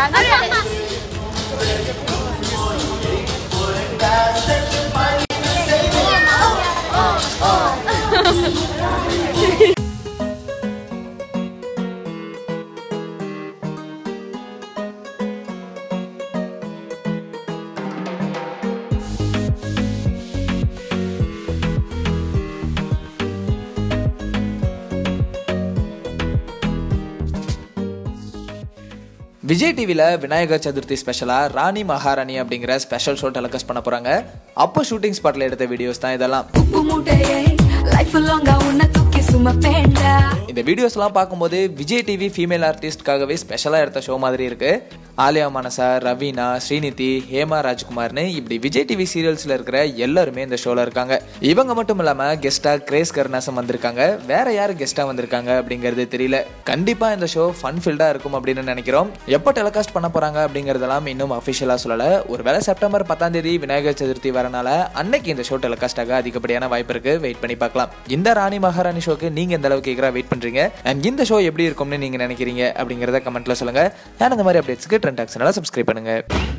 விஜய் டிவியில் விநாயகர் சதுர்த்தி ஸ்பெஷலாக ராணி மகாராணி அப்படிங்கிற ஸ்பெஷல் ஷோ டெலிகாஸ்ட் பண்ண போகிறாங்க அப்போ ஷூட்டிங் ஸ்பாட்டில் எடுத்த வீடியோஸ் தான் இதெல்லாம் உப்பு மூட்டையை லைஃப் லாங்கா உன்னை தூக்கி சுமப்பேண்டா இந்த வீடியோஸ்லாம் பார்க்கும்போது விஜய் டிவி ஃபீமேல் ஆர்டிஸ்ட்காகவே ஸ்பெஷலாக எடுத்த ஷோ மாதிரி இருக்கு ஆலியா மனசா ரவீனா ஸ்ரீநிதி ஹேமா ராஜ்குமார்னு இப்படி விஜய் டிவி சீரியல்ஸில் இருக்கிற எல்லாருமே இந்த ஷோவில் இருக்காங்க இவங்க மட்டும் இல்லாமல் கெஸ்ட்டாக கிரேஸ் கருணாசம் வந்திருக்காங்க வேற யார் கெஸ்ட்டாக வந்திருக்காங்க அப்படிங்கிறது தெரியல கண்டிப்பாக இந்த ஷோ ஃபன் ஃபில்டாக இருக்கும் அப்படின்னு நினைக்கிறோம் எப்போ டெலிகாஸ்ட் பண்ண போகிறாங்க அப்படிங்கிறதெல்லாம் இன்னும் அஃபிஷியலாக சொல்லலை ஒருவேளை செப்டம்பர் பத்தாம் தேதி விநாயகர் சதுர்த்தி வரனால அன்னைக்கு இந்த ஷோ டெலிகாஸ்ட் ஆக அதிகப்படியான வாய்ப்பு இருக்கு வெயிட் பண்ணி பார்க்கலாம் இந்த ராணி மகாராணி ஷோக்கு நீங்க எந்த அளவுக்கு எகரா வெயிட் பண்றீங்க அண்ட் இந்த ஷோ எப்படி இருக்கும்னு நீங்க நினைக்கிறீங்க அப்படிங்கறத கமெண்ட்ல சொல்லுங்க அண்ட் அந்த மாதிரி அப்டேட்ஸ்க்கு ட்ரெண்ட் ஆக்ஷனால சப்ஸ்கிரைப் பண்ணுங்க